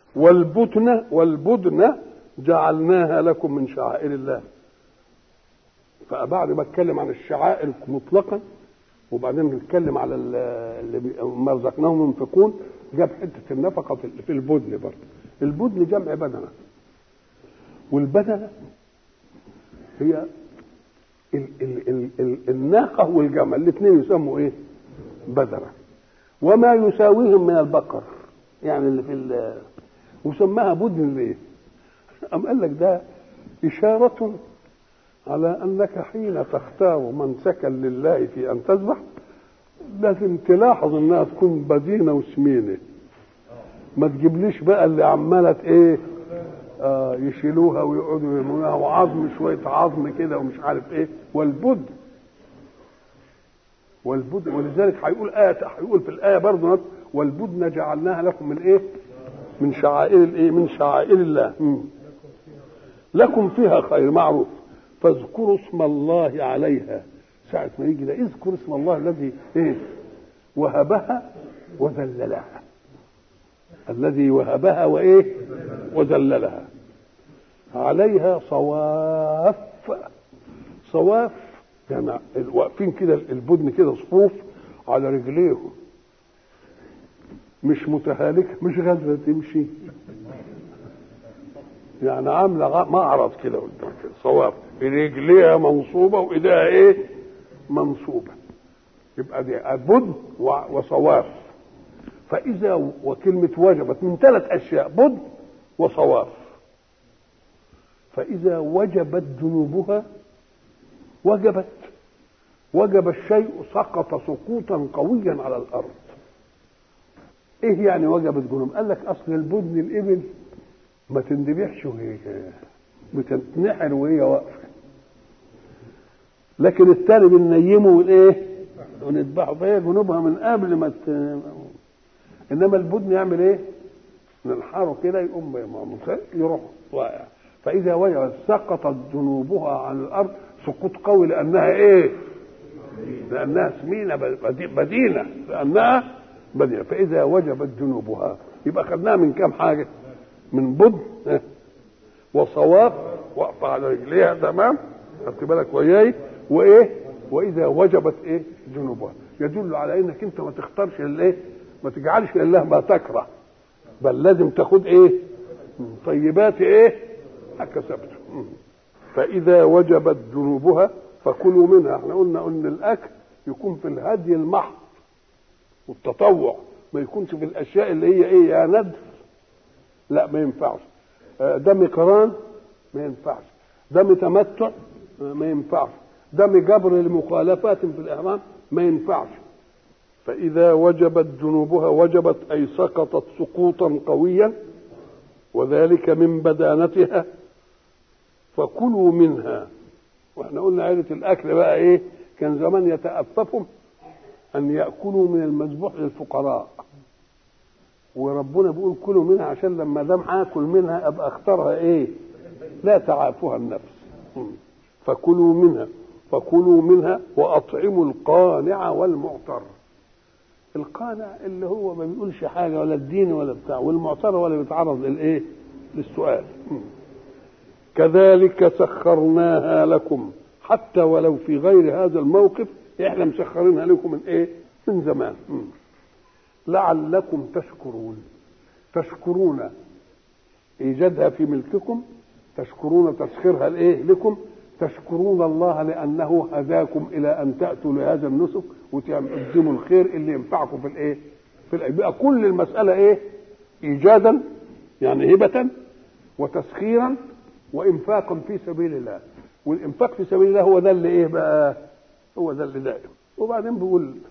والبدن والبدن جعلناها لكم من شعائر الله فبعد ما اتكلم عن الشعائر مطلقا وبعدين نتكلم على اللي ما رزقناهم ينفقون جاب حته النفقه في البدن برضه البدن جمع بدنه والبدنه هي ال ال ال ال الناقه والجمل الاثنين يسموا ايه؟ بدنه وما يساويهم من البقر يعني اللي في وسماها بدن ليه؟ أم قال لك ده إشارة على أنك حين تختار منسكا لله في أن تذبح لازم تلاحظ انها تكون بدينه وسمينه ما تجيبليش بقى اللي عماله ايه آه يشيلوها ويقعدوا يرموها وعظم شويه عظم كده ومش عارف ايه والبد والبد ولذلك هيقول آية هيقول في الآية برضه والبدن جعلناها لكم من إيه؟ من شعائر الإيه؟ من شعائر الله مم. لكم فيها خير معروف فاذكروا اسم الله عليها ساعة ما يجي ده اذكر اسم الله الذي ايه وهبها وذللها الذي وهبها وايه وذللها عليها صواف صواف يعني واقفين كده البدن كده صفوف على رجليهم مش متهالكه مش غازله تمشي يعني عامله معرض كده قدام كده صواف رجليها منصوبه وايديها ايه منصوبة يبقى دي بدن وصواف فإذا وكلمة وجبت من ثلاث أشياء بدن وصواف فإذا وجبت ذنوبها وجبت وجب الشيء سقط سقوطا قويا على الأرض إيه يعني وجبت ذنوب؟ قال لك أصل البدن الإبل ما تندبحش وهي بتتنحر وهي واقفة لكن الثاني بننيمه والايه ونذبحه فهي جنوبها من قبل ما ت... انما البدن يعمل ايه ننحره كده يقوم يروح واقع فاذا وجبت سقطت ذنوبها عن الارض سقوط قوي لانها ايه لانها سمينه بدينه لانها بدينه فاذا وجبت ذنوبها يبقى خدناها من كام حاجه من بدن وصواف واقفه على رجليها تمام خدت بالك وياي وايه واذا وجبت ايه ذنوبها يدل على انك انت ما تختارش الايه ما تجعلش لله ما تكره بل لازم تاخد ايه طيبات ايه كسبت فاذا وجبت ذنوبها فكلوا منها احنا قلنا ان الاكل يكون في الهدي المحض والتطوع ما يكونش في الاشياء اللي هي ايه يا ندر لا ما ينفعش دم قران ما ينفعش دم تمتع ما ينفعش دم جبر لمخالفات في الإحرام ما ينفعش فإذا وجبت ذنوبها وجبت أي سقطت سقوطا قويا وذلك من بدانتها فكلوا منها واحنا قلنا عيلة الأكل بقى إيه كان زمان يتأففهم أن يأكلوا من المذبوح للفقراء وربنا بيقول كلوا منها عشان لما دام آكل منها أبقى أختارها إيه لا تعافها النفس فكلوا منها فكلوا منها واطعموا القانع والمعتر القانع اللي هو ما بيقولش حاجه ولا الدين ولا بتاع والمعتر ولا بيتعرض للايه للسؤال كذلك سخرناها لكم حتى ولو في غير هذا الموقف احنا مسخرينها لكم من ايه من زمان لعلكم تشكرون تشكرون ايجادها في ملككم تشكرون تسخيرها الايه لكم تشكرون الله لانه هداكم الى ان تاتوا لهذا النسك وتقدموا الخير اللي ينفعكم في الايه؟ في الأيه. يبقى كل المساله ايه؟ ايجادا يعني هبه وتسخيرا وانفاقا في سبيل الله والانفاق في سبيل الله هو ده اللي ايه بقى؟ هو ده اللي دائم وبعدين بيقول